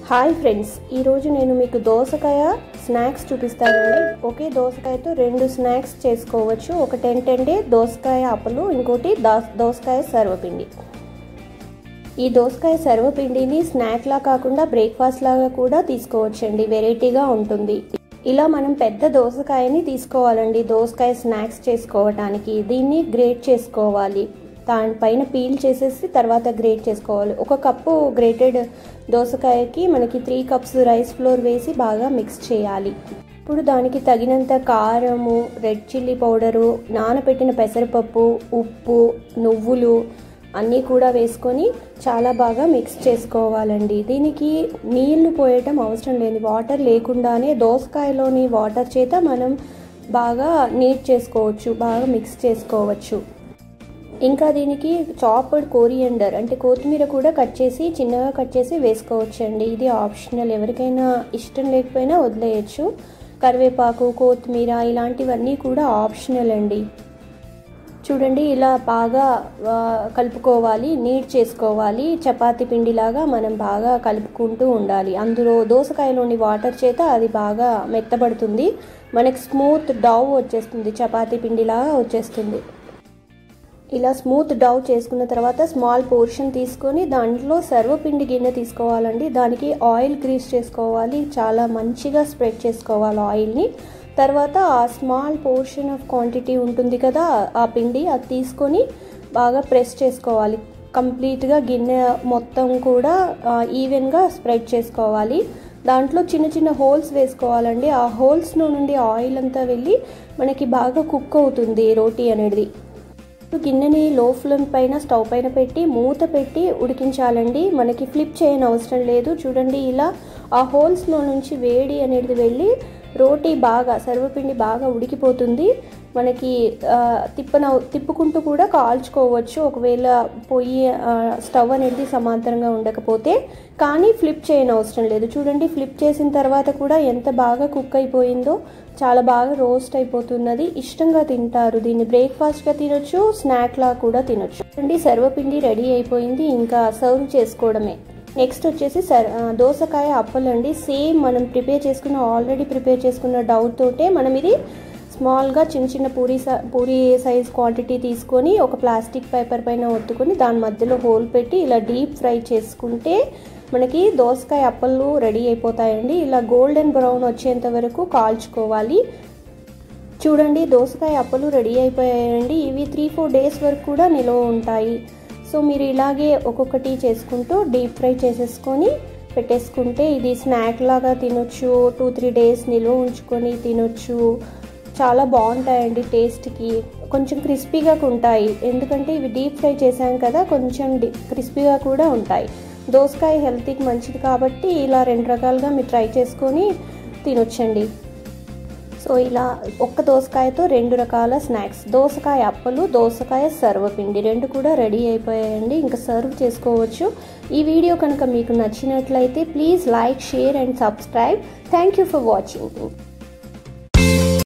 hi friends ఈరోజు నేను మీకు దోసకాయ స్నాక్స్ చూపిస్తానండి ఒకే దోసకాయతో రెండు స్నాక్స్ చేసుకోవచ్చు ఒకటి ఏంటంటే దోసకాయ అప్పలు ఇంకోటి దా దోసకాయ సర్వపిండి ఈ దోసకాయ సర్వపిండిని స్నాక్లా కాకుండా బ్రేక్ఫాస్ట్ లాగా కూడా తీసుకోవచ్చండి వెరైటీగా ఉంటుంది ఇలా మనం పెద్ద దోసకాయని తీసుకోవాలండి దోసకాయ స్నాక్స్ చేసుకోవటానికి దీన్ని గ్రేట్ చేసుకోవాలి దానిపైన పీల్ చేసేసి తర్వాత గ్రేట్ చేసుకోవాలి ఒక కప్పు గ్రేటెడ్ దోసకాయకి మనకి త్రీ కప్స్ రైస్ ఫ్లోర్ వేసి బాగా మిక్స్ చేయాలి ఇప్పుడు దానికి తగినంత కారము రెడ్ చిల్లీ పౌడరు నానబెట్టిన పెసరపప్పు ఉప్పు నువ్వులు అన్నీ కూడా వేసుకొని చాలా బాగా మిక్స్ చేసుకోవాలండి దీనికి నీళ్లు పోయటం అవసరం లేదు వాటర్ లేకుండానే దోసకాయలోని వాటర్ చేత మనం బాగా నీట్ చేసుకోవచ్చు బాగా మిక్స్ చేసుకోవచ్చు ఇంకా దీనికి చాప్డ్ కోరియండర్ అంటే కొత్తిమీర కూడా కట్ చేసి చిన్నగా కట్ చేసి వేసుకోవచ్చండి ఇది ఆప్షనల్ ఎవరికైనా ఇష్టం లేకపోయినా వదిలేయచ్చు కరివేపాకు కొత్తిమీర ఇలాంటివన్నీ కూడా ఆప్షనల్ అండి చూడండి ఇలా బాగా కలుపుకోవాలి నీట్ చేసుకోవాలి చపాతీ పిండిలాగా మనం బాగా కలుపుకుంటూ ఉండాలి అందులో దోసకాయలోని వాటర్ చేత అది బాగా మెత్తబడుతుంది మనకి స్మూత్ డవ్ వచ్చేస్తుంది చపాతీ పిండిలాగా వచ్చేస్తుంది ఇలా స్మూత్ డవ్ చేసుకున్న తర్వాత స్మాల్ పోర్షన్ తీసుకొని దాంట్లో సర్వపిండి గిన్నె తీసుకోవాలండి దానికి ఆయిల్ గ్రీస్ చేసుకోవాలి చాలా మంచిగా స్ప్రెడ్ చేసుకోవాలి ఆయిల్ని తర్వాత ఆ స్మాల్ పోర్షన్ ఆఫ్ క్వాంటిటీ ఉంటుంది కదా ఆ పిండి అది తీసుకొని బాగా ప్రెస్ చేసుకోవాలి కంప్లీట్గా గిన్నె మొత్తం కూడా ఈవెన్గా స్ప్రెడ్ చేసుకోవాలి దాంట్లో చిన్న చిన్న హోల్స్ వేసుకోవాలండి ఆ హోల్స్లో నుండి ఆయిల్ అంతా వెళ్ళి మనకి బాగా కుక్ అవుతుంది రోటీ అనేది గిన్నెని లో ఫ్లేమ్ పైన స్టవ్ పైన పెట్టి మూత పెట్టి ఉడికించాలండి మనకి ఫ్లిప్ చేయని అవసరం లేదు చూడండి ఇలా ఆ హోల్స్లో నుంచి వేడి అనేది వెళ్ళి రోటీ బాగా సర్వపిండి బాగా ఉడికిపోతుంది మనకి తిప్పన తిప్పుకుంటూ కూడా కాల్చుకోవచ్చు ఒకవేళ పొయ్యి స్టవ్ అనేది సమాంతరంగా ఉండకపోతే కానీ ఫ్లిప్ చేయని అవసరం లేదు చూడండి ఫ్లిప్ చేసిన తర్వాత కూడా ఎంత బాగా కుక్ అయిపోయిందో చాలా బాగా రోస్ట్ అయిపోతున్నది ఇష్టంగా తింటారు దీన్ని బ్రేక్ఫాస్ట్గా తినొచ్చు స్నాక్లా కూడా తినొచ్చు చూడండి సర్వపిండి రెడీ అయిపోయింది ఇంకా సర్వ్ చేసుకోవడమే నెక్స్ట్ వచ్చేసి సర్ దోసకాయ అప్పలండి సేమ్ మనం ప్రిపేర్ చేసుకున్న ఆల్రెడీ ప్రిపేర్ చేసుకున్న డౌట్ తోటే మనం ఇది స్మాల్గా చిన్న చిన్న పూరి పూరి సైజ్ క్వాంటిటీ తీసుకొని ఒక ప్లాస్టిక్ పేపర్ పైన ఒత్తుకొని దాని మధ్యలో హోల్ పెట్టి ఇలా డీప్ ఫ్రై చేసుకుంటే మనకి దోసకాయ అప్పలు రెడీ అయిపోతాయండి ఇలా గోల్డెన్ బ్రౌన్ వచ్చేంత వరకు కాల్చుకోవాలి చూడండి దోసకాయ అప్పలు రెడీ అయిపోయాయండి ఇవి త్రీ ఫోర్ డేస్ వరకు కూడా నిల్వ ఉంటాయి సో మీరు ఇలాగే ఒక్కొక్కటి చేసుకుంటూ డీప్ ఫ్రై చేసేసుకొని పెట్టేసుకుంటే ఇది స్నాక్ లాగా తినొచ్చు టూ త్రీ డేస్ నిల్వ ఉంచుకొని తినొచ్చు చాలా బాగుంటాయండి టేస్ట్కి కొంచెం క్రిస్పీగా ఉంటాయి ఎందుకంటే ఇవి డీప్ ఫ్రై చేసాం కదా కొంచెం క్రిస్పీగా కూడా ఉంటాయి దోసకాయ హెల్త్కి మంచిది కాబట్టి ఇలా రెండు రకాలుగా మీరు ట్రై చేసుకొని తినొచ్చండి సో ఇలా ఒక్క దోసకాయతో రెండు రకాల స్నాక్స్ దోసకాయ అప్పలు దోసకాయ సర్వపిండి రెండు కూడా రెడీ అయిపోయాయండి ఇంకా సర్వ్ చేసుకోవచ్చు ఈ వీడియో కనుక మీకు నచ్చినట్లయితే please like share and subscribe thank you for watching